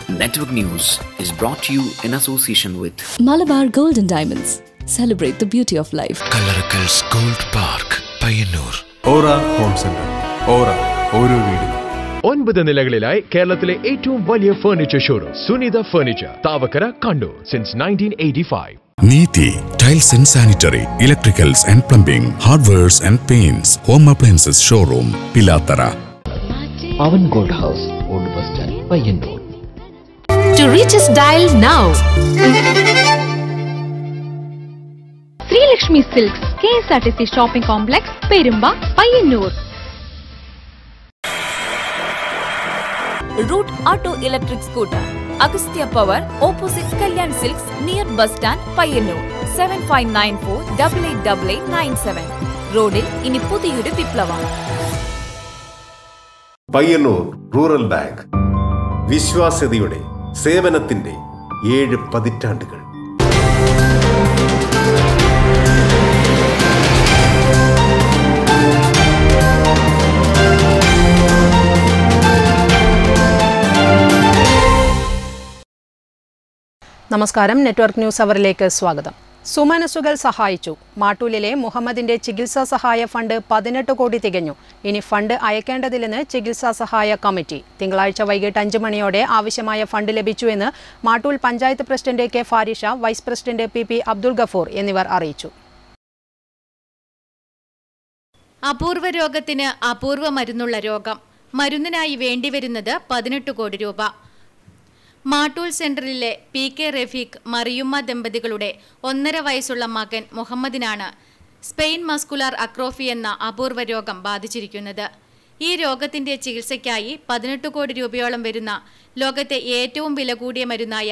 Network News is brought to you in association with Malabar Gold and Diamonds. Celebrate the beauty of life. Kallarakkals gold park Payyanur aura home centre aura ഓരോ വീടും ഒൻപത് നിലകളിലായി കേരളത്തിലെ ഏറ്റവും വലിയ furniture showroom Sunitha furniture Thavakkara Kannur since nineteen eighty five Neethi tiles and sanitary electricals and plumbing hardwares and paints home appliances showroom Pilathara Pavan gold house old bus stand Payyanur To reach us, dial now. Sreelakshmi silks K S R T C shopping complex Perumba Payyanur Root Auto Electric Scooter. Agastya Power, opposite Kalyan Silks, near bus stand, Payyanur seven five nine four double eight double eight nine seven റോഡിൽ ഇനി പുതിയൊരു വിപ്ലവം Payyanur rural bank വിശ്വാസ്യതയുടെ സേവനത്തിന്റെ ഏഴ് പതിറ്റാണ്ടുകൾ നമസ്കാരം network news അവറിലേക്ക് സ്വാഗതം സുമനസുകൾ സഹായിച്ചു മാട്ടൂലിലെ മുഹമ്മദിന്റെ ചികിത്സാ സഹായ ഫണ്ട് പതിനെട്ട് കോടി തികഞ്ഞു ഇനി ഫണ്ട് അയക്കേണ്ടതില്ലെന്ന് ചികിത്സാ സഹായ കമ്മിറ്റി തിങ്കളാഴ്ച വൈകിട്ട് അഞ്ച് മണിയോടെ ആവശ്യമായ ഫണ്ട് ലഭിച്ചുവെന്ന് Mattool panchayat president K Farisha vice president P P Abdul Gafoor എന്നിവർ അറിയിച്ചു അപൂർവ രോഗത്തിന് അപൂർവ മരുന്നുള്ള രോഗം മരുന്നിനായി വേണ്ടിവരുന്നത് പതിനെട്ട് കോടി രൂപ മാട്ടൂൽ സെന്ററിലെ പി കെ റഫീഖ് മറിയുമ്മ ദമ്പതികളുടെ ഒന്നര വയസ്സുള്ള മകൻ മുഹമ്മദിനാണ് സ്പെയിൻ മസ്കുലാർ അക്രോഫി എന്ന അപൂർവ രോഗം ബാധിച്ചിരിക്കുന്നത് ഈ രോഗത്തിന്റെ ചികിത്സയ്ക്കായി പതിനെട്ട് കോടി രൂപയോളം വരുന്ന ലോകത്തെ ഏറ്റവും വില കൂടിയ മരുന്നായ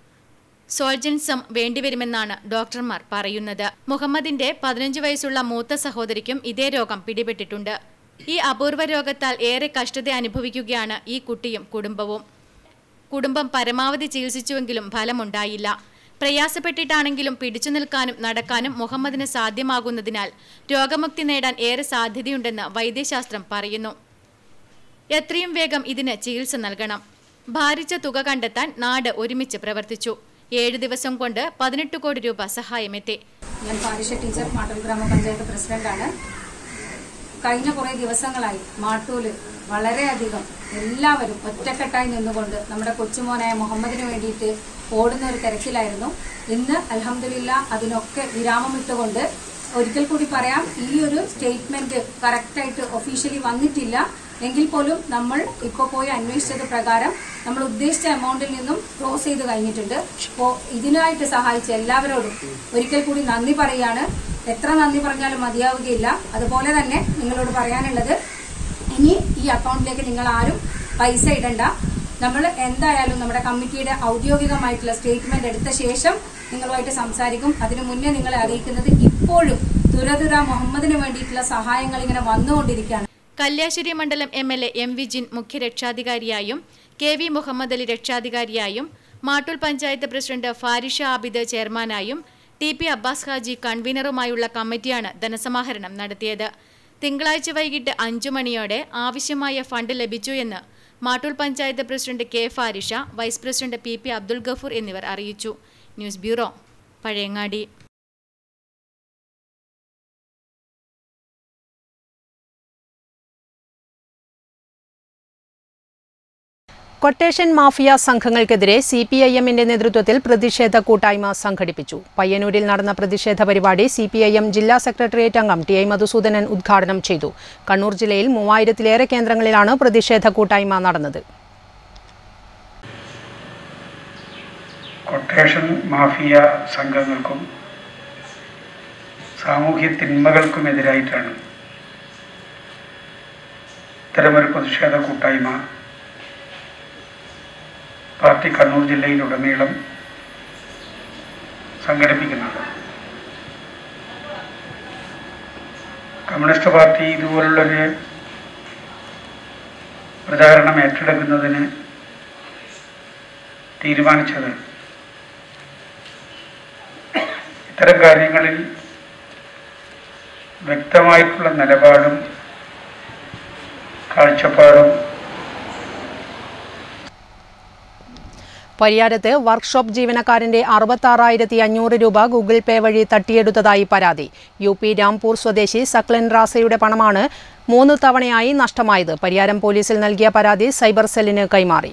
സോൾജൻസം വേണ്ടിവരുമെന്നാണ് ഡോക്ടർമാർ പറയുന്നത് മുഹമ്മദിന്റെ പതിനഞ്ച് വയസ്സുള്ള മൂത്ത സഹോദരിക്കും ഇതേ രോഗം പിടിപെട്ടിട്ടുണ്ട് ഈ അപൂർവ രോഗത്താൽ ഏറെ കഷ്ടത അനുഭവിക്കുകയാണ് ഈ കുട്ടിയും കുടുംബവും കുടുംബം പരമാവധി ചികിത്സിച്ചുവെങ്കിലും ഫലമുണ്ടായില്ല പ്രയാസപ്പെട്ടിട്ടാണെങ്കിലും പിടിച്ചു നിൽക്കാനും നടക്കാനും മുഹമ്മദിന് സാധ്യമാകുന്നതിനാൽ രോഗമുക്തി നേടാൻ ഏറെ സാധ്യതയുണ്ടെന്ന് വൈദ്യശാസ്ത്രം പറയുന്നു എത്രയും വേഗം ഇതിന് ചികിത്സ നൽകണം ഭാരിച്ച തുക കണ്ടെത്താൻ നാട് ഒരുമിച്ച് പ്രവർത്തിച്ചു ഏഴ് ദിവസം കൊണ്ട് പതിനെട്ട് കോടി രൂപ സഹായമെത്തി ഞാൻ പാരിഷ ടീച്ചർ മാട്ടൂൽ ഗ്രാമപഞ്ചായത്ത് പ്രസിഡന്റാണ് കഴിഞ്ഞ കുറേ ദിവസങ്ങളായി മാട്ടൂല് വളരെയധികം എല്ലാവരും ഒറ്റക്കെട്ടായി നിന്നുകൊണ്ട് നമ്മുടെ കൊച്ചുമോനായ മുഹമ്മദിന് വേണ്ടിയിട്ട് ഓടുന്ന ഒരു തിരക്കിലായിരുന്നു ഇന്ന് അലഹമില്ല അതിനൊക്കെ വിരാമമിട്ടുകൊണ്ട് ഒരിക്കൽ കൂടി പറയാം ഈ ഒരു സ്റ്റേറ്റ്മെന്റ് കറക്റ്റായിട്ട് ഒഫീഷ്യലി വന്നിട്ടില്ല എങ്കിൽ പോലും നമ്മൾ ഇപ്പോൾ പോയി അന്വേഷിച്ചത് പ്രകാരം നമ്മൾ ഉദ്ദേശിച്ച എമൗണ്ടിൽ നിന്നും ക്ലോസ് ചെയ്ത് കഴിഞ്ഞിട്ടുണ്ട് അപ്പോൾ ഇതിനായിട്ട് സഹായിച്ച എല്ലാവരോടും ഒരിക്കൽ കൂടി നന്ദി പറയാണ് എത്ര നന്ദി പറഞ്ഞാലും മതിയാവുകയില്ല അതുപോലെ തന്നെ നിങ്ങളോട് പറയാനുള്ളത് ഇനി ഈ അക്കൗണ്ടിലേക്ക് നിങ്ങൾ ആരും പൈസ ഇടണ്ട നമ്മൾ എന്തായാലും നമ്മുടെ കമ്മിറ്റിയുടെ ഔദ്യോഗികമായിട്ടുള്ള സ്റ്റേറ്റ്മെന്റ് എടുത്ത ശേഷം നിങ്ങളുമായിട്ട് സംസാരിക്കും അതിനു മുന്നേ നിങ്ങളെ അറിയിക്കുന്നത് ഇപ്പോഴും തുരതുര മുഹമ്മദിന് വേണ്ടിയിട്ടുള്ള സഹായങ്ങൾ ഇങ്ങനെ വന്നുകൊണ്ടിരിക്കുകയാണ് കല്യാശ്ശേരി മണ്ഡലം M L A M Vijin മുഖ്യ രക്ഷാധികാരിയായും കെ വി മുഹമ്മദ് അലി രക്ഷാധികാരിയായും മാട്ടൂൽ പഞ്ചായത്ത് പ്രസിഡന്റ് ഫാരിഷ ആബിദ് ചെയർമാനായും ടി പി അബ്ബാസ് ഹാജി കൺവീനറുമായുള്ള കമ്മിറ്റിയാണ് ധനസമാഹരണം നടത്തിയത് തിങ്കളാഴ്ച വൈകിട്ട് അഞ്ചു മണിയോടെ ആവശ്യമായ ഫണ്ട് ലഭിച്ചു എന്ന് Mattool panchayat president K Farisha vice president P P Abdul Gafoor എന്നിവർ അറിയിച്ചു news bureau Pazhayangadi quotation mafia സംഘങ്ങൾക്കെതിരെ സി പി ഐ എമ്മിന്റെ നേതൃത്വത്തിൽ പ്രതിഷേധ കൂട്ടായ്മ സംഘടിപ്പിച്ചു പയ്യന്നൂരിൽ നടന്ന പ്രതിഷേധ പരിപാടി സി പി ഐ എം ജില്ലാ സെക്രട്ടേറിയറ്റ് അംഗം ടി ഐ മധുസൂദനൻ ഉദ്ഘാടനം ചെയ്തു കണ്ണൂർ ജില്ലയിൽ മൂവായിരത്തിലേറെ കേന്ദ്രങ്ങളിലാണ് പ്രതിഷേധ കൂട്ടായ്മ നടന്നത് കൊട്ടേഷൻ മാഫിയ സംഘങ്ങൾക്കും സാമൂഹ്യ തിന്മകൾക്കുമെതിരായിട്ടാണ് ഇത്തരമൊരു പ്രതിഷേധ കൂട്ടായ്മ പാർട്ടി കണ്ണൂർ ജില്ലയിലുടനീളം സംഘടിപ്പിക്കുന്നത് കമ്മ്യൂണിസ്റ്റ് പാർട്ടി ഇതുപോലുള്ളൊരു പ്രചാരണം ഏറ്റെടുക്കുന്നതിന് തീരുമാനിച്ചത് ഇത്തരം കാര്യങ്ങളിൽ വ്യക്തമായിട്ടുള്ള നിലപാടും കാഴ്ചപ്പാടും പരിയാരത്ത് വർക്ക്ഷോപ്പ് ജീവനക്കാരന്റെ അറുപത്താറായിരത്തി അഞ്ഞൂറ് രൂപ ഗൂഗിൾ പേ വഴി തട്ടിയെടുത്തതായി പരാതി യു പി രാംപൂർ സ്വദേശി സക്ലൻ റാസയുടെ പണമാണ് മൂന്ന് തവണയായി നഷ്ടമായത് പരിയാരം പോലീസിൽ നൽകിയ പരാതി സൈബർ സെല്ലിന് കൈമാറി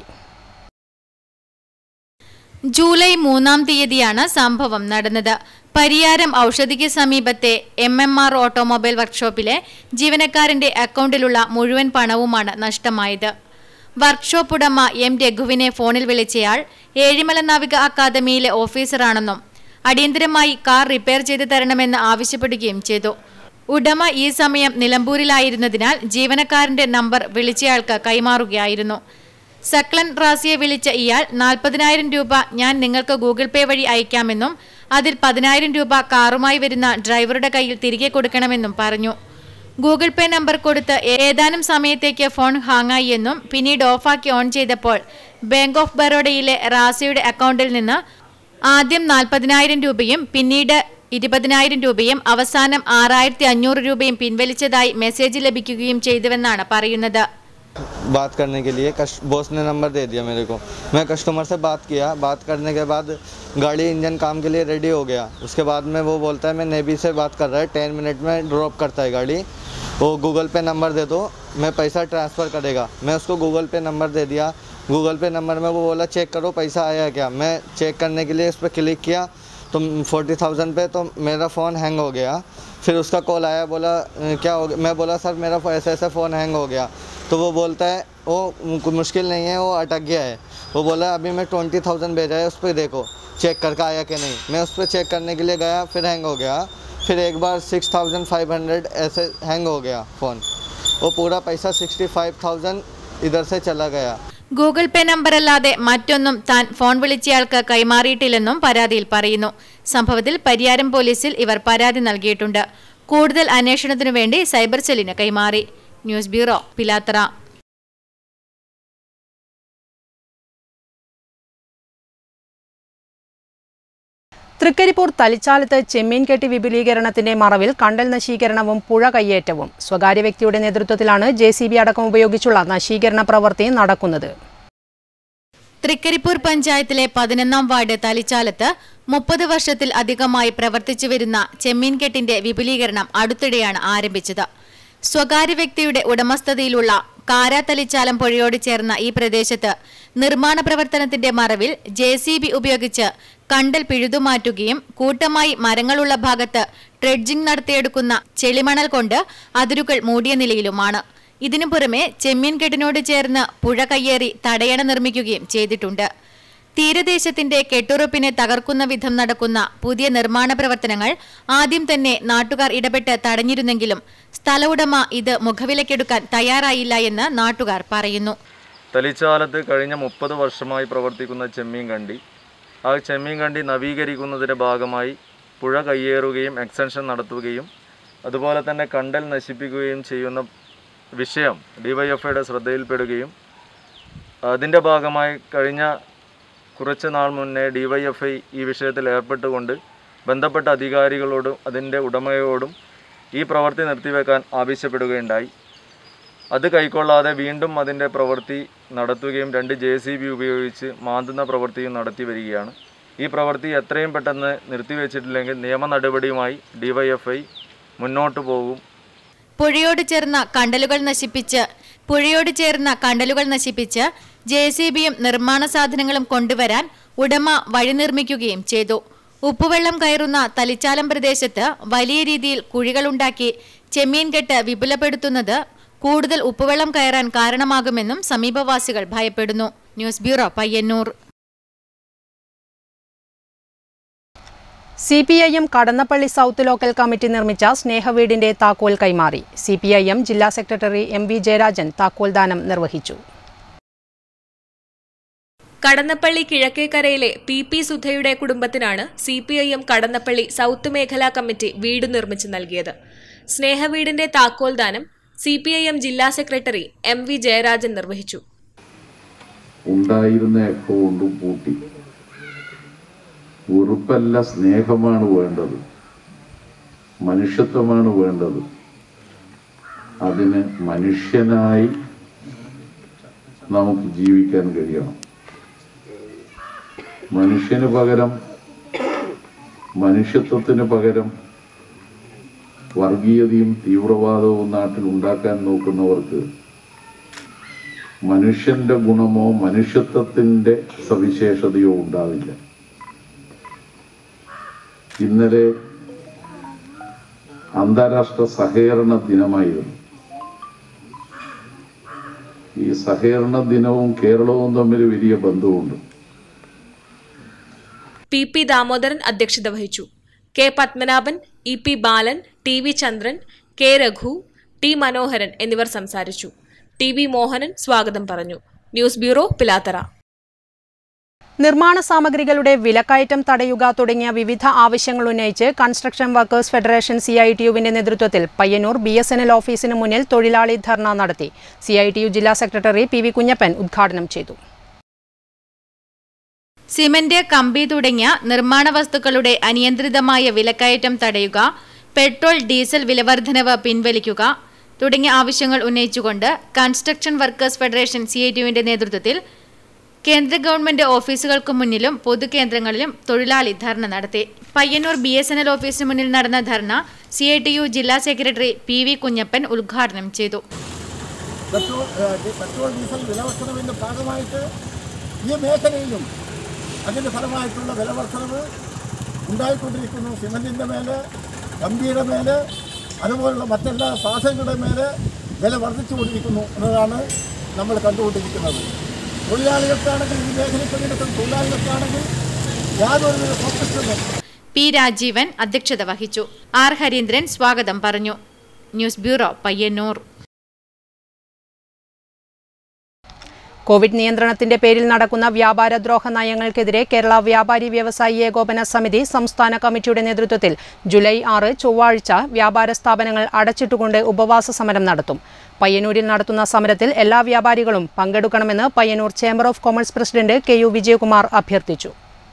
ജൂലൈ മൂന്നാം തീയതിയാണ് സംഭവം നടന്നത് പരിയാരം ഔഷധിക്ക് സമീപത്തെ എം എം ആർ ഓട്ടോമൊബൈൽ വർക്ക്ഷോപ്പിലെ ജീവനക്കാരന്റെ അക്കൗണ്ടിലുള്ള മുഴുവൻ പണവുമാണ് നഷ്ടമായത് വർക്ക്ഷോപ്പ് ഉടമ എം രഘുവിനെ ഫോണിൽ വിളിച്ചയാൾ ഏഴിമല നാവിക അക്കാദമിയിലെ ഓഫീസറാണെന്നും അടിയന്തരമായി കാർ റിപ്പയർ ചെയ്തു തരണമെന്ന് ആവശ്യപ്പെടുകയും ചെയ്തു ഉടമ ഈ സമയം നിലമ്പൂരിലായിരുന്നതിനാൽ ജീവനക്കാരന്റെ നമ്പർ വിളിച്ചയാൾക്ക് കൈമാറുകയായിരുന്നു സക്ലൻ റാസിയെ വിളിച്ച ഇയാൾ നാൽപ്പതിനായിരം രൂപ ഞാൻ നിങ്ങൾക്ക് ഗൂഗിൾ പേ വഴി അയക്കാമെന്നും അതിൽ പതിനായിരം രൂപ കാറുമായി വരുന്ന ഡ്രൈവറുടെ കയ്യിൽ തിരികെ കൊടുക്കണമെന്നും പറഞ്ഞു ഗൂഗിൾ പേ നമ്പർ കൊടുത്ത് ഏതാനും സമയത്തേക്ക് ഫോൺ ഹാങ്ങായി എന്നും പിന്നീട് ഓഫാക്കി ഓൺ ചെയ്തപ്പോൾ ബാങ്ക് ഓഫ് ബറോഡയിലെ റാസിയുടെ അക്കൗണ്ടിൽ നിന്ന് ആദ്യം നാൽപ്പതിനായിരം രൂപയും പിന്നീട് ഇരുപതിനായിരം രൂപയും അവസാനം ആറായിരത്തി അഞ്ഞൂറ് രൂപയും പിൻവലിച്ചതായി മെസ്സേജ് ലഭിക്കുകയും ചെയ്തുവെന്നാണ് പറയുന്നത് बात करने के लिए कश बॉस ने नंबर दे दिया मेरे को मैं कस्टमर से बात किया बात करने के बाद गाड़ी इंजन काम के लिए रेडी हो गया उसके बाद में वो बोलता है मैं नेवी से बात कर रहा है टेन मिनट में ड्रॉप करता है गाड़ी वो गूगल पे नंबर दे दो मैं पैसा ट्रांसफ़र करेगा मैं उसको गूगल पे नंबर दे दिया गूगल पे नंबर में वो बोला चेक करो पैसा आया क्या मैं चेक करने के लिए उस पर क्लिक किया तो फोर्टी थाउजेंड पे तो मेरा फ़ोन हैंग हो गया फिर उसका कॉल आया बोला "अ, क्या हो गया मैं बोला सर मेरा ऐसे ऐसे फ़ोन हैंग हो गया तो वो बोलता है वो कोई मुश्किल नहीं है वो अटक गया है वो बोला अभी मैं ट्वेंटी थाउजेंड भेजा है उस पर देखो चेक करके आया कि नहीं मैं उस पर चेक करने के लिए गया फिर हैंग हो गया फिर एक बार सिक्स थाउजेंड फाइव हंड्रेड ऐसे हैंग हो गया फ़ोन वो पूरा पैसा सिक्सटी फाइव थाउजेंड इधर से चला गया ഗൂഗിൾ പേ നമ്പറല്ലാതെ മറ്റൊന്നും താൻ ഫോൺ വിളിച്ചയാൾക്ക് കൈമാറിയിട്ടില്ലെന്നും പരാതിയിൽ പറയുന്നു സംഭവത്തിൽ പരിയാരം പോലീസിൽ ഇവർ പരാതി നൽകിയിട്ടുണ്ട് കൂടുതൽ അന്വേഷണത്തിനു വേണ്ടി സൈബർ സെല്ലിന് കൈമാറി ന്യൂസ് ബ്യൂറോ പിലാത്തറ തൃക്കരിപ്പൂർ തലിച്ചാലത്ത് ചെമ്മീൻ കെട്ടി വിപുലീകരണത്തിന്റെ മറവിൽ കണ്ടൽ നശീകരണവും പുഴ കയ്യേറ്റവും സ്വകാര്യ വ്യക്തിയുടെ നേതൃത്വത്തിലാണ് ജെ അടക്കം ഉപയോഗിച്ചുള്ള നശീകരണ പ്രവൃത്തി നടക്കുന്നത് തൃക്കരിപ്പൂർ പഞ്ചായത്തിലെ പതിനൊന്നാം വാർഡ് തലിച്ചാലത്ത് മുപ്പത് വർഷത്തിൽ അധികമായി പ്രവർത്തിച്ചു വരുന്ന ചെമ്മീൻകെട്ടിന്റെ വിപുലീകരണം അടുത്തിടെയാണ് ആരംഭിച്ചത് സ്വകാര്യ വ്യക്തിയുടെ ഉടമസ്ഥതയിലുള്ള കാരാത്തലിച്ചാലം പുഴയോട് ചേർന്ന ഈ പ്രദേശത്ത് നിർമ്മാണ പ്രവർത്തനത്തിന്റെ മറവിൽ ജെ ഉപയോഗിച്ച് കണ്ടൽ പിഴുതുമാറ്റുകയും കൂട്ടമായി മരങ്ങളുള്ള ഭാഗത്ത് ഡ്രെഡ്ജിംഗ് നടത്തിയെടുക്കുന്ന ചെളിമണൽ കൊണ്ട് അതിരുകൾ മൂടിയ നിലയിലുമാണ് ഇതിനു പുറമെ ചെമ്മീൻകെട്ടിനോട് ചേർന്ന് പുഴ കയ്യേറി തടയണ നിർമ്മിക്കുകയും ചെയ്തിട്ടുണ്ട് തീരദേശത്തിന്റെ കെട്ടുറപ്പിനെ തകർക്കുന്ന വിധം നടക്കുന്ന പുതിയ നിർമ്മാണ പ്രവർത്തനങ്ങൾ ആദ്യം തന്നെ നാട്ടുകാർ ഇടപെട്ട് തടഞ്ഞിരുന്നെങ്കിലും സ്ഥല ഉടമ ഇത് മുഖവിലക്കെടുക്കാൻ തയ്യാറായില്ല എന്ന് നാട്ടുകാർ പറയുന്നു തലിച്ചാലത്ത് കഴിഞ്ഞ മുപ്പത് വർഷമായി പ്രവർത്തിക്കുന്ന ചെമ്മീൻ കണ്ടി ആ ചെമ്മീൻ കണ്ടി നവീകരിക്കുന്നതിൻ്റെ ഭാഗമായി പുഴ കയ്യേറുകയും എക്സ്റ്റൻഷൻ നടത്തുകയും അതുപോലെ തന്നെ കണ്ടൽ നശിപ്പിക്കുകയും ചെയ്യുന്ന വിഷയം ഡിവൈഎഫ്ഐയുടെ ശ്രദ്ധയിൽപ്പെടുകയും അതിൻ്റെ ഭാഗമായി കഴിഞ്ഞ കുറച്ച് നാൾ മുന്നേ ഡിവൈഎഫ്ഐ ഈ വിഷയത്തിൽ ഏർപ്പെട്ടുകൊണ്ട് ബന്ധപ്പെട്ട അധികാരികളോടും അതിൻ്റെ ഉടമയോടും ഈ പ്രവൃത്തി നിർത്തിവെക്കാൻ ആവശ്യപ്പെടുകയുണ്ടായി അത് കൈക്കൊള്ളാതെ വീണ്ടും അതിൻ്റെ പ്രവൃത്തി നടത്തുകയും രണ്ട് ജെ സി ബി ഉപയോഗിച്ച് മാന്തുന്ന പ്രവൃത്തിയും നടത്തി വരികയാണ് ഈ പ്രവൃത്തി എത്രയും പെട്ടെന്ന് നിർത്തിവെച്ചിട്ടില്ലെങ്കിൽ നിയമ നടപടിയുമായി ഡിവൈഎഫ്ഐ മുന്നോട്ട് പോകും പുഴയോട് ചേർന്ന കണ്ടലുകൾ നശിപ്പിച്ച് പുഴയോട് ചേർന്ന കണ്ടലുകൾ നശിപ്പിച്ച് ജെ സി ബിയും നിർമ്മാണ സാധനങ്ങളും കൊണ്ടുവരാൻ ഉടമ വഴി നിർമ്മിക്കുകയും ചെയ്തു ഉപ്പുവെള്ളം കയറുന്ന തലിച്ചാലം പ്രദേശത്ത് വലിയ രീതിയിൽ കുഴികളുണ്ടാക്കി ചെമ്മീൻകെട്ട് വിപുലപ്പെടുത്തുന്നത് കൂടുതൽ ഉപ്പുവെള്ളം കയറാൻ കാരണമാകുമെന്നും സമീപവാസികൾ ഭയപ്പെടുന്നു news bureau Payyanur C P I M Kadannappalli south local committee നിർമ്മിച്ച സ്നേഹവീടിന്റെ താക്കോൽ കൈമാറി സി പി ഐ എം ജില്ലാ സെക്രട്ടറി എം വി ജയരാജൻ താക്കോൽ ദാനം നിർവഹിച്ചു കടന്നപ്പള്ളി കിഴക്കേക്കരയിലെ പി പി സുധയുടെ കുടുംബത്തിനാണ് C P I M Kadannappalli south മേഖലാ കമ്മിറ്റി വീട് നിർമ്മിച്ചു നൽകിയത് സ്നേഹവീടിന്റെ താക്കോൽ ദാനം സി പി ഐ എം ജില്ലാ സെക്രട്ടറി എം വി ജയരാജൻ നിർവഹിച്ചു ഉണ്ടായിരുന്ന അക്കൗണ്ടും പൂട്ടി വെറുപ്പല്ല സ്നേഹമാണ് വേണ്ടത് മനുഷ്യത്വമാണ് വേണ്ടത് അതിന് മനുഷ്യനായി നമുക്ക് ജീവിക്കാൻ കഴിയണം മനുഷ്യന് പകരം മനുഷ്യത്വത്തിന് പകരം വർഗീയതയും തീവ്രവാദവും നാട്ടിൽ ഉണ്ടാക്കാൻ നോക്കുന്നവർക്ക് മനുഷ്യന്റെ ഗുണമോ മനുഷ്യത്വത്തിന്റെ സവിശേഷതയോ ഉണ്ടാവില്ല ഇന്നലെ അന്താരാഷ്ട്ര സഹകരണ ദിനമായിരുന്നു ഈ സഹകരണ ദിനവും കേരളവും തമ്മിൽ വലിയ ബന്ധമുണ്ട് പി പി ദാമോദരൻ അധ്യക്ഷത വഹിച്ചു K Padmanabhan E P Balan T V Chandran K Raghu T Manoharan എന്നിവർ സംസാരിച്ചു ടി വി മോഹനൻ സ്വാഗതം പറഞ്ഞു ന്യൂസ് ബ്യൂറോ പിലാത്തറ നിർമ്മാണ സാമഗ്രികളുടെ വിലക്കയറ്റം തടയുക തുടങ്ങിയ വിവിധ ആവശ്യങ്ങൾ ഉന്നയിച്ച് construction workers federation C I T യുവിന്റെ നേതൃത്വത്തിൽ Payyanur B S N L ഓഫീസിന് മുന്നിൽ തൊഴിലാളി ധർണ നടത്തി സി ഐ ടി യു ജില്ലാ സെക്രട്ടറി പി വി കുഞ്ഞപ്പൻ ഉദ്ഘാടനം ചെയ്തു സിമന്റ് കമ്പി തുടങ്ങിയ നിർമ്മാണ വസ്തുക്കളുടെ അനിയന്ത്രിതമായ വിലക്കയറ്റം തടയുക പെട്രോൾ ഡീസൽ വിലവർദ്ധനവ് പിൻവലിക്കുക തുടങ്ങിയ ആവശ്യങ്ങൾ ഉന്നയിച്ചുകൊണ്ട് construction workers federation C I ടിയുവിന്റെ നേതൃത്വത്തിൽ കേന്ദ്ര ഗവൺമെന്റ് ഓഫീസുകൾക്ക് മുന്നിലും പൊതുകേന്ദ്രങ്ങളിലും തൊഴിലാളി ധർണ നടത്തി Payyanur B S N L ഓഫീസിന് മുന്നിൽ നടന്ന ധർണ സി ഐ ടി യു ജില്ലാ സെക്രട്ടറി പി വി കുഞ്ഞപ്പൻ ഉദ്ഘാടനം ചെയ്തു പെട്രോൾ ഏഹ്, പെട്രോൾ ഡീസൽ വിലവർദ്ധനവിൻ്റെ ഭാഗമായിട്ട് ഈ മേഖലയിലും അതിൻ്റെ ഫലമായിട്ടുള്ള വിലവർദ്ധനവ് ഉണ്ടായിക്കൊണ്ടിരിക്കുന്നു സിമൻറ്റിൻ്റെ മേലെ കമ്പിയുടെ മേലെ അതുപോലുള്ള മറ്റെല്ലാ സാധനങ്ങളുടെ മേലെ വില വർദ്ധിച്ചുകൊണ്ടിരിക്കുന്നു എന്നതാണ് നമ്മൾ കണ്ടുകൊണ്ടിരിക്കുന്നത് തൊഴിലാളികൾക്കാണെങ്കിൽ ഈ മേഖലയിൽ പണിയെടുക്കുന്ന തൊഴിലാളികൾക്കാണെങ്കിൽ യാതൊരുവിധ ഫോക്കസും പി രാജീവൻ അധ്യക്ഷത വഹിച്ചു ആർ ഹരീന്ദ്രൻ സ്വാഗതം പറഞ്ഞു ന്യൂസ് ബ്യൂറോ പയ്യന്നൂർ കോവിഡ് നിയന്ത്രണത്തിന്റെ പേരിൽ നടക്കുന്ന വ്യാപാരദ്രോഹ നയങ്ങൾക്കെതിരെ കേരള വ്യാപാരി വ്യവസായി ഏകോപന സമിതി സംസ്ഥാന കമ്മിറ്റിയുടെ നേതൃത്വത്തിൽ ജൂലൈ ആറ് ചൊവ്വാഴ്ച വ്യാപാര സ്ഥാപനങ്ങൾ അടച്ചിട്ടുകൊണ്ട് ഉപവാസ സമരം നടത്തും പയ്യന്നൂരിൽ നടത്തുന്ന സമരത്തിൽ എല്ലാ വ്യാപാരികളും പങ്കെടുക്കണമെന്ന് Payyanur chamber of commerce president K U Vijayakumar അഭ്യർത്ഥിച്ചു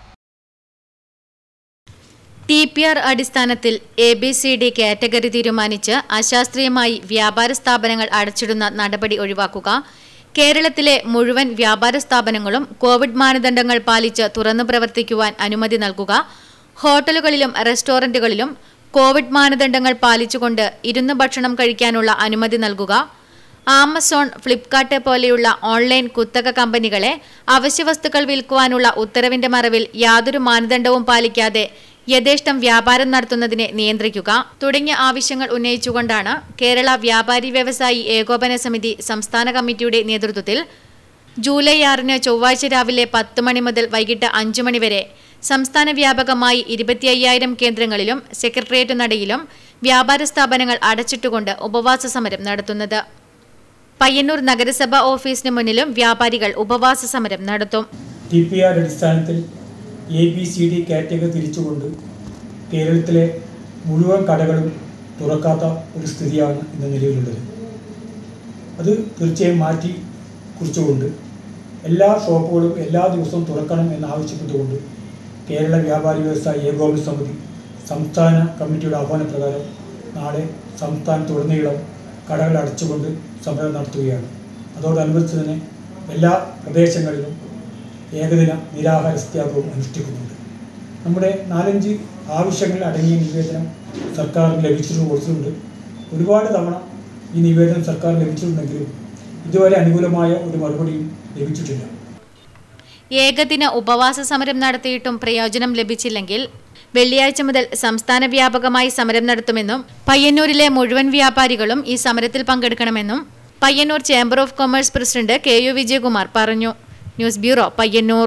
ടി പി ആർ അടിസ്ഥാനത്തിൽ A B C D category തീരുമാനിച്ച് അശാസ്ത്രീയമായി വ്യാപാര സ്ഥാപനങ്ങൾ അടച്ചിടുന്ന നടപടി ഒഴിവാക്കുക കേരളത്തിലെ മുഴുവൻ വ്യാപാര സ്ഥാപനങ്ങളും കോവിഡ് മാനദണ്ഡങ്ങൾ പാലിച്ച് തുറന്നു പ്രവർത്തിക്കുവാൻ അനുമതി നൽകുക ഹോട്ടലുകളിലും റെസ്റ്റോറന്റുകളിലും കോവിഡ് മാനദണ്ഡങ്ങൾ പാലിച്ചുകൊണ്ട് ഇരുന്ന് ഭക്ഷണം കഴിക്കാനുള്ള അനുമതി നൽകുക ആമസോൺ ഫ്ലിപ്കാർട്ട് പോലെയുള്ള ഓൺലൈൻ കുത്തക കമ്പനികളെ അവശ്യവസ്തുക്കൾ വിൽക്കുവാനുള്ള ഉത്തരവിന്റെ മറവിൽ യാതൊരു മാനദണ്ഡവും പാലിക്കാതെ യഥേഷ്ടം വ്യാപാരം നടത്തുന്നതിനെ നിയന്ത്രിക്കുക തുടങ്ങിയ ആവശ്യങ്ങൾ ഉന്നയിച്ചുകൊണ്ടാണ് കേരള വ്യാപാരി വ്യവസായി ഏകോപന സമിതി സംസ്ഥാന കമ്മിറ്റിയുടെ നേതൃത്വത്തിൽ ജൂലൈ ആറിന് ചൊവ്വാഴ്ച രാവിലെ പത്ത് മണി മുതൽ വൈകിട്ട് അഞ്ചു മണി വരെ സംസ്ഥാന വ്യാപകമായി ഇരുപത്തി അയ്യായിരം കേന്ദ്രങ്ങളിലും സെക്രട്ടേറിയറ്റ് നടയിലും വ്യാപാര സ്ഥാപനങ്ങൾ അടച്ചിട്ടുകൊണ്ട് ഉപവാസ സമരം നടത്തുന്നത് പയ്യന്നൂർ നഗരസഭ ഓഫീസിന് മുന്നിലും വ്യാപാരികൾ ഉപവാസ സമരം നടത്തും ടി പി ആർ അടിസ്ഥാനത്തിൽ A B C D category തിരിച്ചുകൊണ്ട് കേരളത്തിലെ മുഴുവൻ കടകളും തുറക്കാത്ത ഒരു സ്ഥിതിയാണ് ഇന്ന് നിലവിലുള്ളത് അത് തീർച്ചയായും മാറ്റി കുറിച്ചുകൊണ്ട് എല്ലാ ഷോപ്പുകളും എല്ലാ ദിവസവും തുറക്കണം എന്നാവശ്യപ്പെട്ടുകൊണ്ട് കേരള വ്യാപാരി വ്യവസായ ഏകോപന സമിതി സംസ്ഥാന കമ്മിറ്റിയുടെ ആഹ്വാനപ്രകാരം നാളെ സംസ്ഥാനത്തുടനീളം കടകൾ അടച്ചുകൊണ്ട് സമരം നടത്തുകയാണ് അതോടനുബന്ധിച്ച് തന്നെ എല്ലാ പ്രദേശങ്ങളിലും ഏകദിന നിരാഹാര സത്യാഗ്രഹവും അനുഷ്ഠിക്കുന്നുണ്ട് നമ്മുടെ നാലഞ്ച് ആവശ്യങ്ങൾ അടങ്ങിയ നിവേദനം സർക്കാരിന് ലഭിച്ചിട്ട് കൊടുത്തിട്ടുണ്ട് ഒരുപാട് തവണ ഈ നിവേദനം സർക്കാർ ലഭിച്ചിട്ടുണ്ടെങ്കിലും ഇതുവരെ അനുകൂലമായ ഒരു മറുപടിയും ലഭിച്ചിട്ടില്ല ഏകദിന ഉപവാസ സമരം നടത്തിയിട്ടും പ്രയോജനം ലഭിച്ചില്ലെങ്കിൽ വെള്ളിയാഴ്ച മുതൽ സംസ്ഥാന വ്യാപകമായി സമരം നടത്തുമെന്നും പയ്യന്നൂരിലെ മുഴുവൻ വ്യാപാരികളും ഈ സമരത്തിൽ പങ്കെടുക്കണമെന്നും Payyanur chamber of commerce president K U Vijayakumar പറഞ്ഞു ന്യൂസ് ബ്യൂറോ പയ്യന്നൂർ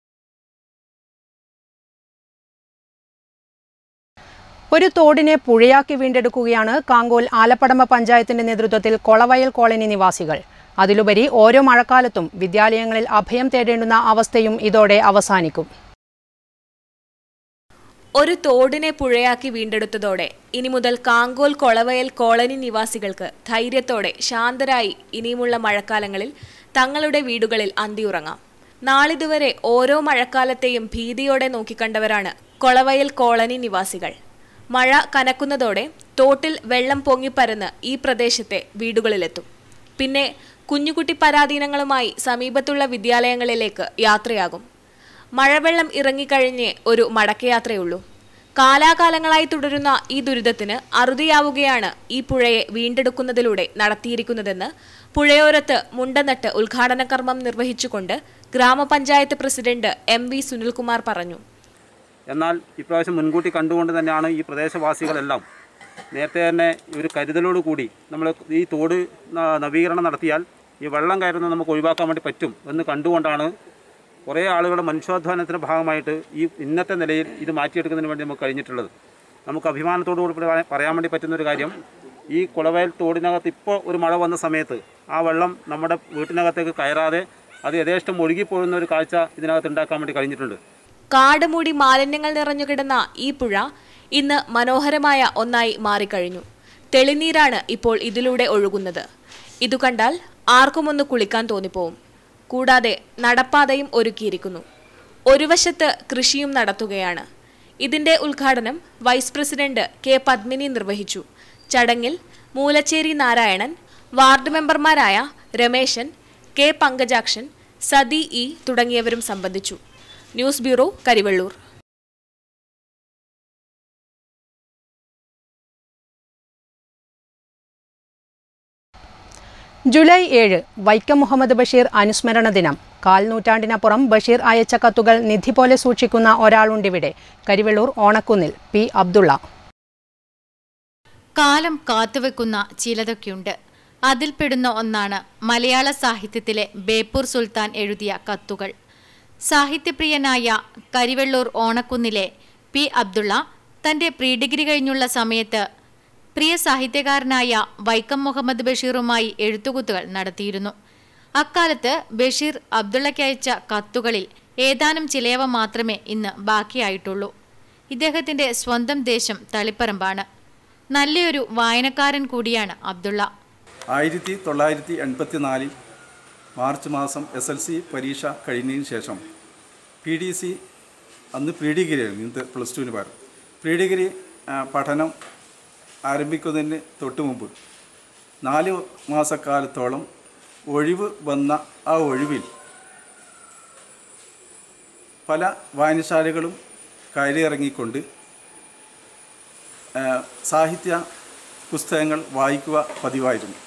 ഒരു തോടിനെ പുഴയാക്കി വീണ്ടെടുക്കുകയാണ് കാങ്കോൽ ആലപ്പടമ്പ പഞ്ചായത്തിന്റെ നേതൃത്വത്തിൽ കൊളവയൽ കോളനി നിവാസികൾ അതിലുപരി ഓരോ മഴക്കാലത്തും വിദ്യാലയങ്ങളിൽ അഭയം തേടേണ്ടുന്ന അവസ്ഥയും ഇതോടെ അവസാനിക്കും ഒരു തോടിനെ പുഴയാക്കി വീണ്ടെടുത്തതോടെ ഇനി മുതൽ കാങ്കോൽ കൊളവയൽ കോളനി നിവാസികൾക്ക് ധൈര്യത്തോടെ ശാന്തരായി ഇനിയുമുള്ള മഴക്കാലങ്ങളിൽ തങ്ങളുടെ വീടുകളിൽ അന്തിയുറങ്ങാം നാളിതുവരെ ഓരോ മഴക്കാലത്തെയും ഭീതിയോടെ നോക്കിക്കണ്ടവരാണ് കൊളവയൽ കോളനി നിവാസികൾ മഴ കനക്കുന്നതോടെ തോട്ടിൽ വെള്ളം പൊങ്ങിപ്പരന്ന് ഈ പ്രദേശത്തെ വീടുകളിലെത്തും പിന്നെ കുഞ്ഞുകുട്ടി പരാധീനങ്ങളുമായി സമീപത്തുള്ള വിദ്യാലയങ്ങളിലേക്ക് യാത്രയാകും മഴവെള്ളം ഇറങ്ങിക്കഴിഞ്ഞ് ഒരു മടക്കയാത്രയുള്ളൂ കാലാകാലങ്ങളായി തുടരുന്ന ഈ ദുരിതത്തിന് അറുതിയാവുകയാണ് ഈ പുഴയെ വീണ്ടെടുക്കുന്നതിലൂടെ നടത്തിയിരിക്കുന്നതെന്ന് പുഴയോരത്ത് മുണ്ടനട്ട് ഉദ്ഘാടന കർമ്മം നിർവഹിച്ചുകൊണ്ട് ഗ്രാമപഞ്ചായത്ത് പ്രസിഡന്റ് എം വി സുനിൽകുമാർ പറഞ്ഞു എന്നാൽ ഇപ്രാവശ്യം മുൻകൂട്ടി കണ്ടുകൊണ്ട് തന്നെയാണ് ഈ പ്രദേശവാസികളെല്ലാം നേരത്തെ തന്നെ ഒരു കരുതലോട് കൂടി നമ്മൾ ഈ തോട് ന- നവീകരണം നടത്തിയാൽ ഈ വെള്ളം കയറുന്നത് നമുക്ക് ഒഴിവാക്കാൻ വേണ്ടി പറ്റും എന്ന് കണ്ടുകൊണ്ടാണ് കുറേ ആളുകളുടെ മനുഷ്യാധ്വാനത്തിൻ്റെ ഭാഗമായിട്ട് ഈ ഇന്നത്തെ നിലയിൽ ഇത് മാറ്റിയെടുക്കുന്നതിന് വേണ്ടി നമുക്ക് കഴിഞ്ഞിട്ടുള്ളത് നമുക്ക് അഭിമാനത്തോടു കൂടി പറയാൻ- പറയാൻ വേണ്ടി പറ്റുന്ന ഒരു കാര്യം ഈ കുളവയൽ തോടിനകത്ത് ഇപ്പോൾ ഒരു മഴ വന്ന സമയത്ത് ആ വെള്ളം നമ്മുടെ വീട്ടിനകത്തേക്ക് കയറാതെ അത് യഥേഷ്ടം ഒഴുകിപ്പോകുന്ന ഒരു കാഴ്ച ഇതിനകത്ത് ഉണ്ടാക്കാൻ വേണ്ടി കഴിഞ്ഞിട്ടുണ്ട് കാട് മൂടി മാലിന്യങ്ങൾ നിറഞ്ഞുകിടന്ന ഈ പുഴ ഇന്ന് മനോഹരമായ ഒന്നായി മാറിക്കഴിഞ്ഞു തെളിനീരാണ് ഇപ്പോൾ ഇതിലൂടെ ഒഴുകുന്നത് ഇതു കണ്ടാൽ ആർക്കുമൊന്ന് കുളിക്കാൻ തോന്നിപ്പോവും കൂടാതെ നടപ്പാതയും ഒരുക്കിയിരിക്കുന്നു ഒരു വശത്ത് കൃഷിയും നടത്തുകയാണ് ഇതിന്റെ ഉദ്ഘാടനം വൈസ് പ്രസിഡന്റ് കെ പത്മിനി നിർവഹിച്ചു ചടങ്ങിൽ മൂലച്ചേരി നാരായണൻ വാർഡ് മെമ്പർമാരായ രമേശൻ കെ പങ്കജാക്ഷൻ സതി ഇ തുടങ്ങിയവരും സംബന്ധിച്ചു ന്യൂസ് ബ്യൂറോ കരിവള്ളൂർ ജൂലൈ ഏഴ് വൈക്കം മുഹമ്മദ് ബഷീർ അനുസ്മരണ ദിനം കാൽ നൂറ്റാണ്ടിനപ്പുറം ബഷീർ അയച്ച കത്തുകൾ നിധി പോലെ സൂക്ഷിക്കുന്ന ഒരാളുണ്ടിവിടെ കരിവെള്ളൂർ ഓണക്കുന്നിൽ പി അബ്ദുള്ള കാലം കാത്തുവെക്കുന്ന ചിലതൊക്കെയുണ്ട് അതിൽപ്പെടുന്ന ഒന്നാണ് മലയാള സാഹിത്യത്തിലെ ബേപ്പൂർ സുൽത്താൻ എഴുതിയ കത്തുകൾ സാഹിത്യപ്രിയനായ കരിവെള്ളൂർ ഓണക്കുന്നിലെ പി അബ്ദുള്ള തന്റെ പ്രീ ഡിഗ്രി കഴിഞ്ഞുള്ള സമയത്ത് പ്രിയ സാഹിത്യകാരനായ വൈക്കം മുഹമ്മദ് ബഷീറുമായി എഴുത്തുകുത്തുകൾ നടത്തിയിരുന്നു അക്കാലത്ത് ബഷീർ അബ്ദുള്ളയ്ക്ക് അയച്ച കത്തുകളിൽ ഏതാനും ചിലയവ മാത്രമേ ഇന്ന് ബാക്കിയായിട്ടുള്ളൂ ഇദ്ദേഹത്തിന്റെ സ്വന്തം ദേശം തളിപ്പറമ്പാണ് നല്ലൊരു വായനക്കാരൻ കൂടിയാണ് അബ്ദുള്ള ആയിരത്തി തൊള്ളായിരത്തി എൺപത്തി നാലിൽ മാർച്ച് മാസം എസ് എൽ സി പരീക്ഷ കഴിഞ്ഞതിന് ശേഷം പി ഡി സി അന്ന് പ്രീ ഡിഗ്രി ആയിരുന്നു ഇന്ന് പ്ലസ് ടുവിന് പകരം പ്രീ ഡിഗ്രി ആ, പഠനം ആരംഭിക്കുന്നതിന് തൊട്ട് മുമ്പ് നാല് മാസക്കാലത്തോളം ഒഴിവ് വന്ന ആ ഒഴിവിൽ പല വായനശാലകളും കയറിയിറങ്ങിക്കൊണ്ട് ആ, സാഹിത്യ പുസ്തകങ്ങൾ വായിക്കുക പതിവായിരുന്നു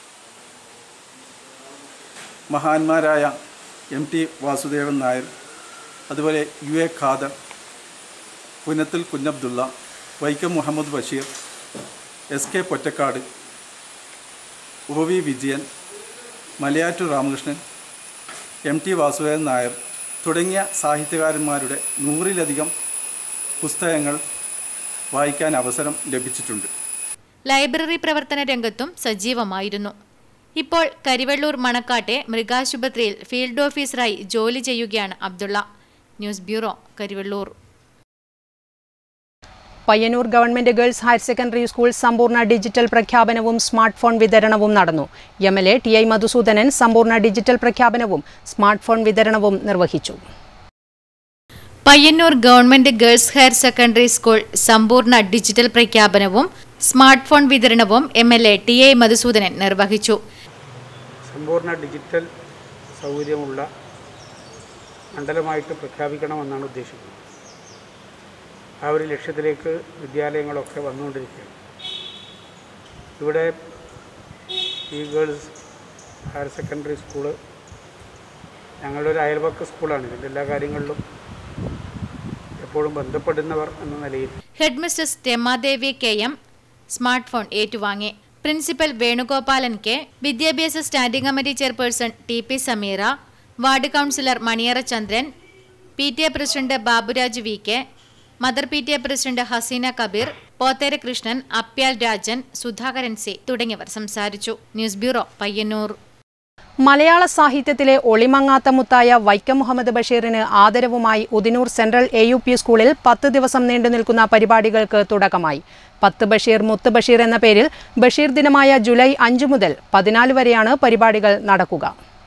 മഹാന്മാരായ എം ടി വാസുദേവൻ നായർ അതുപോലെ U A Khader Punathil Kunhabdulla Vaikom Muhammad Basheer S K Pottekkatt O V Vijayan Malayattoor Ramakrishnan M T Vasudevan Nair തുടങ്ങിയ സാഹിത്യകാരന്മാരുടെ നൂറിലധികം പുസ്തകങ്ങൾ വായിക്കാൻ അവസരം ലഭിച്ചിട്ടുണ്ട് ലൈബ്രറി പ്രവർത്തന രംഗത്തും സജീവമായിരുന്നു ഇപ്പോൾ കരിവെള്ളൂർ മണക്കാട്ടെ മൃഗാശുപത്രിയിൽ ഫീൽഡ് ഓഫീസറായി ജോലി ചെയ്യുകയാണ് Abdulla news bureau Karivellur Payyanur government girls higher secondary school സമ്പൂർണ്ണ ഡിജിറ്റൽ പ്രഖ്യാപനവും സ്മാർട്ട് ഫോൺ വിതരണവും നടന്നു M L A T I Madhusoodanan സമ്പൂർണ്ണ ഡിജിറ്റൽ പ്രഖ്യാപനവും സ്മാർട്ട് ഫോൺ വിതരണവും നിർവഹിച്ചു Payyanur government girls higher secondary school സമ്പൂർണ്ണ ഡിജിറ്റൽ പ്രഖ്യാപനവും സ്മാർട്ട് ഫോൺ വിതരണവും M L A T A Madhusoodanan നിർവഹിച്ചു സമ്പൂർണ്ണ ഡിജിറ്റൽ സൗകര്യമുള്ള മണ്ഡലമായിട്ട് പ്രഖ്യാപിക്കണമെന്നാണ് ഉദ്ദേശിക്കുന്നത് ആ ഒരു ലക്ഷ്യത്തിലേക്ക് വിദ്യാലയങ്ങളൊക്കെ വന്നുകൊണ്ടിരിക്കുകയാണ് ഇവിടെ ഈ ഗേൾസ് ഹയർ സെക്കൻഡറി സ്കൂള് ഞങ്ങളുടെ ഒരു അയൽപക്ക സ്കൂളാണ് ഇതിൻ്റെ എല്ലാ കാര്യങ്ങളിലും എപ്പോഴും ബന്ധപ്പെടുന്നവർ എന്ന നിലയിൽ head mistress Ramadevi K M smart phone ഏറ്റുവാങ്ങി പ്രിൻസിപ്പൽ വേണുഗോപാലൻ കെ വിദ്യാഭ്യാസ standing committee chairperson T P Sameera ward councillor Maniyara Chandran P T A president Baburaj V K mother P T A president Haseena Kabeer Pothera Krishnan Apyal Rajan Sudhakaran C തുടങ്ങിയവർ സംസാരിച്ചു ന്യൂസ് ബ്യൂറോ പയ്യന്നൂർ മലയാള സാഹിത്യത്തിലെ ഒളിമങ്ങാത്ത മുത്തായ വൈക്കം മുഹമ്മദ് ബഷീറിന് ആദരവുമായി Udinur central A U P സ്കൂളിൽ പത്ത് ദിവസം നീണ്ടു നിൽക്കുന്ന പരിപാടികൾക്ക് തുടക്കമായി പത്ത് ബഷീർ മുത്ത് ബഷീർ എന്ന പേരിൽ ബഷീർ ദിനമായ ജൂലൈ അഞ്ച് മുതൽ പതിനാല് വരെയാണ് പരിപാടികൾ നടക്കുക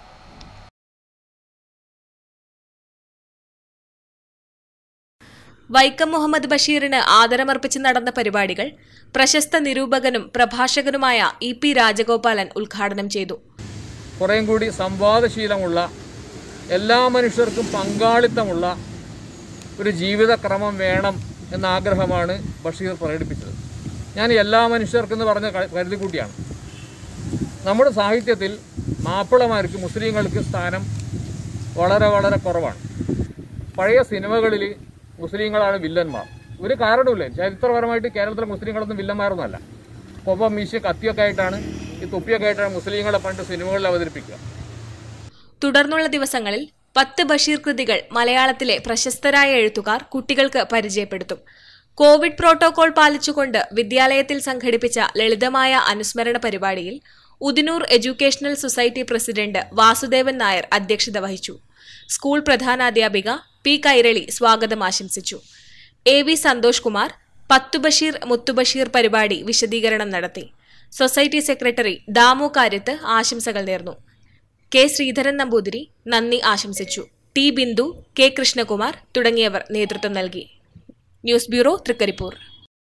വൈക്കം മുഹമ്മദ് ബഷീറിന് ആദരമർപ്പിച്ച് നടന്ന പരിപാടികൾ പ്രശസ്ത നിരൂപകനും പ്രഭാഷകനുമായ ഇ പി രാജഗോപാലൻ ഉദ്ഘാടനം ചെയ്തു കുറേയും കൂടി സംവാദശീലമുള്ള എല്ലാ മനുഷ്യർക്കും പങ്കാളിത്തമുള്ള ഒരു ജീവിതക്രമം വേണം എന്ന ആഗ്രഹമാണ് ബഷീർ പ്രകടിപ്പിച്ചത് ഞാൻ എല്ലാ മനുഷ്യർക്കെന്ന് പറഞ്ഞ ക- കരുതിക്കൂട്ടിയാണ് നമ്മുടെ സാഹിത്യത്തിൽ മാപ്പിളമാർക്ക് മുസ്ലിങ്ങൾക്ക് സ്ഥാനം വളരെ വളരെ കുറവാണ് പഴയ സിനിമകളിൽ മുസ്ലിങ്ങളാണ് വില്ലന്മാർ ഒരു കാരണവുമില്ല ചരിത്രപരമായിട്ട് കേരളത്തിലെ മുസ്ലിങ്ങളൊന്നും വില്ലന്മാരൊന്നുമല്ല കൊപ്പം മീശ കത്തിയൊക്കെ ആയിട്ടാണ് ഈ തൊപ്പിയൊക്കെ ആയിട്ടാണ് മുസ്ലിങ്ങളെ പണ്ട് സിനിമകളിൽ അവതരിപ്പിക്കുക തുടർന്നുള്ള ദിവസങ്ങളിൽ പത്ത് ബഷീർ കൃതികൾ മലയാളത്തിലെ പ്രശസ്തരായ എഴുത്തുകാർ കുട്ടികൾക്ക് പരിചയപ്പെടുത്തും കോവിഡ് പ്രോട്ടോകോൾ പാലിച്ചുകൊണ്ട് വിദ്യാലയത്തിൽ സംഘടിപ്പിച്ച ലളിതമായ അനുസ്മരണ പരിപാടിയിൽ Udinur educational society president Vasudevan Nair അധ്യക്ഷത വഹിച്ചു സ്കൂൾ പ്രധാനാധ്യാപിക പി കൈരളി സ്വാഗതം ആശംസിച്ചു എ വി സന്തോഷ് കുമാർ പത്തു ബഷീർ മുത്തുബഷീർ പരിപാടി വിശദീകരണം നടത്തി സൊസൈറ്റി സെക്രട്ടറി ദാമു കാര്യത്ത് ആശംസകൾ നേർന്നു കെ ശ്രീധരൻ നമ്പൂതിരി നന്ദി ആശംസിച്ചു ടി ബിന്ദു കെ കൃഷ്ണകുമാർ തുടങ്ങിയവർ നേതൃത്വം നൽകി ന്യൂസ് ബ്യൂറോ തൃക്കരിപ്പൂർ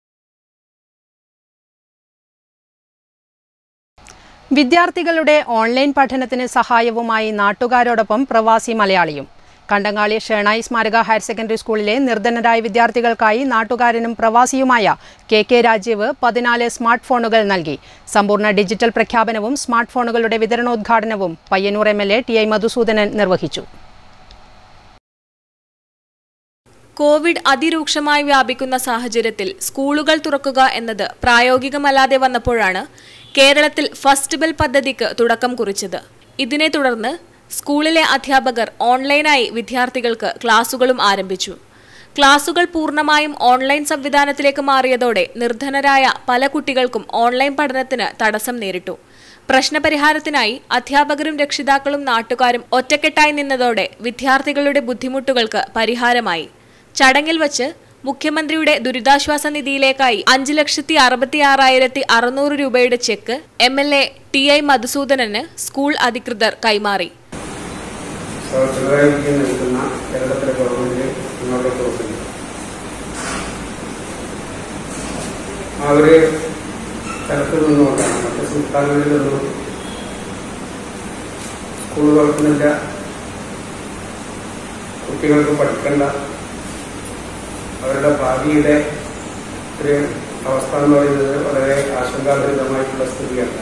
വിദ്യാർത്ഥികളുടെ ഓൺലൈൻ പഠനത്തിന് സഹായവുമായി നാട്ടുകാരോടൊപ്പം പ്രവാസി മലയാളിയും കണ്ടങ്ങാളി ഷേണായി സ്മാരക ഹയർ സെക്കൻഡറി സ്കൂളിലെ നിർധനരായ വിദ്യാർത്ഥികൾക്കായി നാട്ടുകാരനും പ്രവാസിയുമായ കെ കെ രാജീവ് പതിനാല് സ്മാർട്ട് ഫോണുകൾ നൽകി സമ്പൂർണ്ണ ഡിജിറ്റൽ പ്രഖ്യാപനവും സ്മാർട്ട് ഫോണുകളുടെ വിതരണോദ്ഘാടനവും Payyanur M L A T I Madhusoodanan നിർവഹിച്ചു കോവിഡ് അതിരൂക്ഷമായി വ്യാപിക്കുന്ന സാഹചര്യത്തിൽ സ്കൂളുകൾ തുറക്കുക എന്നത് പ്രായോഗികമല്ലാതെ വന്നപ്പോഴാണ് കേരളത്തിൽ ഫസ്റ്റ് ബെൽ പദ്ധതിക്ക് തുടക്കം കുറിച്ചത് ഇതിനെ തുടർന്ന് സ്കൂളിലെ അധ്യാപകർ ഓൺലൈനായി വിദ്യാർത്ഥികൾക്ക് ക്ലാസുകളും ആരംഭിച്ചു ക്ലാസുകൾ പൂർണ്ണമായും ഓൺലൈൻ സംവിധാനത്തിലേക്ക് മാറിയതോടെ നിർധനരായ പല കുട്ടികൾക്കും ഓൺലൈൻ പഠനത്തിന് തടസ്സം നേരിട്ടു പ്രശ്നപരിഹാരത്തിനായി അധ്യാപകരും രക്ഷിതാക്കളും നാട്ടുകാരും ഒറ്റക്കെട്ടായി നിന്നതോടെ വിദ്യാർത്ഥികളുടെ ബുദ്ധിമുട്ടുകൾക്ക് പരിഹാരമായി ചടങ്ങിൽ വച്ച് മുഖ്യമന്ത്രിയുടെ ദുരിതാശ്വാസ നിധിയിലേക്കായി അഞ്ച് ലക്ഷത്തി അറുപത്തി ആറായിരത്തി അറുന്നൂറ് രൂപയുടെ cheque M L A T I മധുസൂദനന് സ്കൂൾ അധികൃതർ കൈമാറി സർ പിണറായി വിജയൻ നയിക്കുന്ന കേരളത്തിലെ ഗവൺമെന്റ് മുന്നോട്ട് പോകുന്നു ആ ഒരു തലത്തിൽ നിന്നുകൊണ്ടാണ് മറ്റ് സംസ്ഥാനങ്ങളിൽ നിന്നും സ്കൂൾ തുറക്കുന്നില്ല കുട്ടികൾക്ക് പഠിക്കേണ്ട അവരുടെ ഭാവിയുടെ ഒരു അവസ്ഥ എന്ന് പറയുന്നത് വളരെ ആശങ്കാഭരിതമായിട്ടുള്ള സ്ഥിതിയാണ്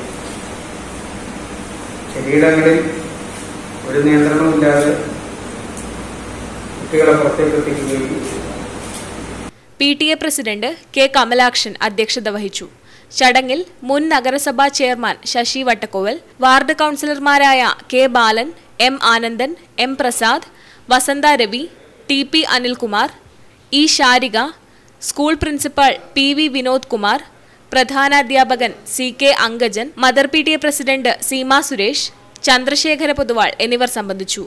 ചിലയിടങ്ങളിൽ ഒരു നിയന്ത്രണമില്ലാതെ കുട്ടികളെ പുറത്തേക്ക് എത്തിക്കുകയും P T A president K Kamalakshan അധ്യക്ഷത വഹിച്ചു ചടങ്ങിൽ മുൻ നഗരസഭാ ചെയർമാൻ ശശി വട്ടക്കോവൽ വാർഡ് കൗൺസിലർമാരായ K Balan M Anandan M Prasad Vasantha Ravi T P Anilkumar E Sharika school principal P V Vinod Kumar പ്രധാനാധ്യാപകൻ C K Angajan mother P T A president Seema Suresh Chandrasekhara Poduval എന്നിവർ സംബന്ധിച്ചു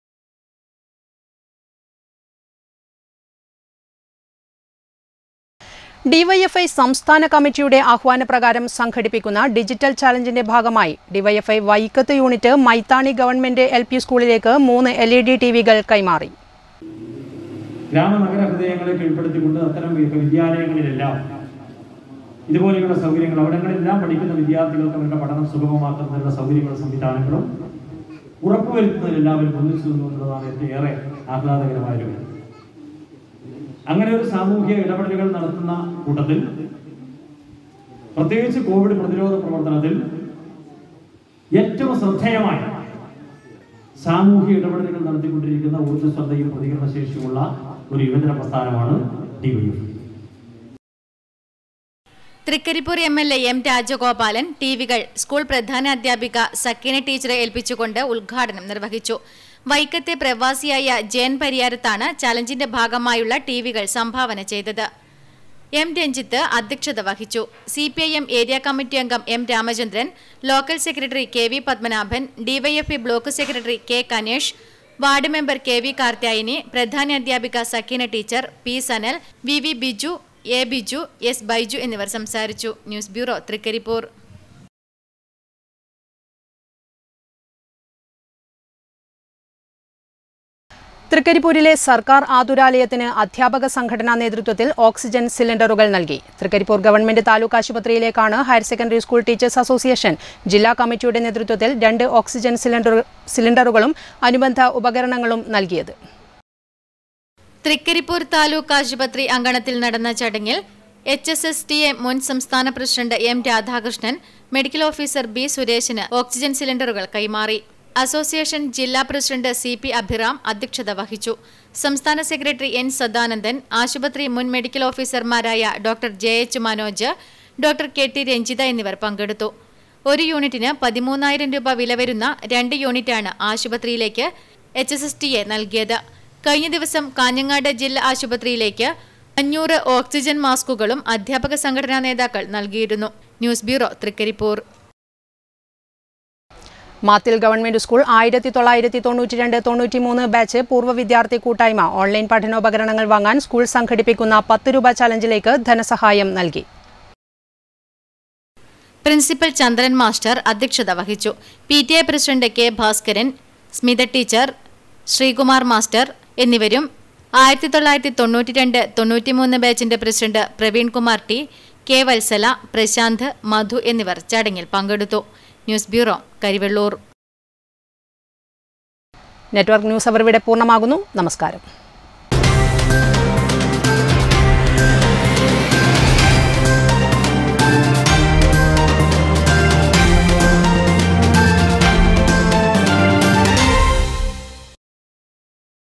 ഡിവൈഎഫ്ഐ സംസ്ഥാന കമ്മിറ്റിയുടെ ആഹ്വാനപ്രകാരം സംഘടിപ്പിക്കുന്ന ഡിജിറ്റൽ ചലഞ്ചിന്റെ ഭാഗമായി ഡിവൈഎഫ്ഐ വൈക്കത്ത് unit Maithani government L P സ്കൂളിലേക്ക് മൂന്ന് എൽ ഇ ഡി ടി വികൾ കൈമാറി ഗ്രാമനഗര ഹൃദയങ്ങളെ കീഴ്പ്പെടുത്തിക്കൊണ്ട് അത്തരം വി- വിദ്യാലയങ്ങളിലെല്ലാം ഇതുപോലെയുള്ള സൗകര്യങ്ങൾ അവിടങ്ങളിലെല്ലാം പഠിക്കുന്ന വിദ്യാർത്ഥികൾക്ക് അവരുടെ പഠനം സുഗമമാക്കുന്നതിനുള്ള സൗകര്യങ്ങളും സംവിധാനങ്ങളും ഉറപ്പുവരുത്തുന്നതിൽ എല്ലാവരും ഒന്നിച്ചു നിന്നുകൊണ്ടുള്ളതാണ് ഏറ്റവും ഏറെ ആഹ്ലാദകരമായ ഒരു കാര്യം. അങ്ങനെ ഒരു സാമൂഹിക ഇടപെടലുകൾ നടത്തുന്ന കൂട്ടത്തിൽ പ്രത്യേകിച്ച് കോവിഡ് പ്രതിരോധ പ്രവർത്തനത്തിൽ ഏറ്റവും ശ്രദ്ധേയമായ സാമൂഹിക ഇടപെടലുകൾ നടത്തിക്കൊണ്ടിരിക്കുന്ന ഊർജ്ജസ്വതയും പ്രതികരണശേഷിയുമുള്ള ഒരു യുവജന പ്രസ്ഥാനമാണ് DYF Trikaripur M L A M Rajagopalan T വികൾ സ്കൂൾ പ്രധാനാധ്യാപിക സക്കീന ടീച്ചറെ ഏൽപ്പിച്ചുകൊണ്ട് ഉദ്ഘാടനം നിർവഹിച്ചു വൈക്കത്തെ പ്രവാസിയായ ജയൻ പരിയാരത്താണ് ചലഞ്ചിന്റെ ഭാഗമായുള്ള ടി വികൾ സംഭാവന ചെയ്തത് എം രഞ്ജിത്ത് അധ്യക്ഷത വഹിച്ചു C P I M area committee അംഗം M Ramachandran local secretary K V Padmanabhan DYFI block secretary K Kanesh ward member K V Karthyayani പ്രധാനാധ്യാപിക Sakeena teacher P Sanal V V Biju A Biju S Baiju എന്നിവർ സംസാരിച്ചു ന്യൂസ് ബ്യൂറോ തൃക്കരിപ്പൂർ തൃക്കരിപ്പൂരിലെ സർക്കാർ ആതുരാലയത്തിന് അധ്യാപക സംഘടനാ നേതൃത്വത്തിൽ ഓക്സിജൻ സിലിണ്ടറുകൾ നൽകി തൃക്കരിപ്പൂർ ഗവൺമെന്റ് താലൂക്ക് ആശുപത്രിയിലേക്കാണ് higher secondary school teachers association ജില്ലാ കമ്മിറ്റിയുടെ നേതൃത്വത്തിൽ രണ്ട് ഓക്സിജൻ സിലിണ്ടർ സിലിണ്ടറുകളും അനുബന്ധ ഉപകരണങ്ങളും നൽകിയത് തൃക്കരിപ്പൂർ താലൂക്ക് ആശുപത്രി അങ്കണത്തിൽ നടന്ന ചടങ്ങിൽ H S S T A മുൻ സംസ്ഥാന president M Radhakrishnan medical officer B സുരേഷിന് ഓക്സിജൻ സിലിണ്ടറുകൾ കൈമാറി അസോസിയേഷൻ ജില്ലാ പ്രസിഡന്റ് സി പി അഭിറാം അധ്യക്ഷത വഹിച്ചു സംസ്ഥാന സെക്രട്ടറി എൻ സദാനന്ദൻ ആശുപത്രി മുൻ മെഡിക്കൽ ഓഫീസർമാരായ doctor J H Manoj doctor K T Ranjitha എന്നിവർ പങ്കെടുത്തു ഒരു യൂണിറ്റിന് പതിമൂന്നായിരം രൂപ വില വരുന്ന രണ്ട് യൂണിറ്റാണ് ആശുപത്രിയിലേക്ക് H S S T A നൽകിയത് കഴിഞ്ഞ ദിവസം കാഞ്ഞങ്ങാട് ജില്ലാ ആശുപത്രിയിലേക്ക് അഞ്ഞൂറ് ഓക്സിജൻ മാസ്കുകളും അധ്യാപക സംഘടനാ നേതാക്കൾ നൽകിയിരുന്നു news bureau Trikaripur Mathil government school ആയിരത്തി തൊള്ളായിരത്തി തൊണ്ണൂറ്റി രണ്ട് തൊണ്ണൂറ്റി മൂന്ന് ബാച്ച് പൂർവ്വ വിദ്യാർത്ഥി കൂട്ടായ്മ ഓൺലൈൻ പഠനോപകരണങ്ങൾ വാങ്ങാൻ സ്കൂൾ സംഘടിപ്പിക്കുന്ന പത്ത് രൂപ ചലഞ്ചിലേക്ക് ധനസഹായം നൽകി പ്രിൻസിപ്പൽ ചന്ദ്രൻ മാസ്റ്റർ അധ്യക്ഷത വഹിച്ചു P T A president K Bhaskaran Smitha teacher Sreekumar master എന്നിവരും ആയിരത്തി തൊള്ളായിരത്തി തൊണ്ണൂറ്റി രണ്ട് തൊണ്ണൂറ്റിമൂന്ന് ബാച്ചിന്റെ president Praveen Kumar T K Vatsala Prashanth Madhu എന്നിവർ ചടങ്ങിൽ പങ്കെടുത്തു news bureau Karivellur network news അവർ ഇവിടെ പൂർണ്ണമാകുന്നു നമസ്കാരം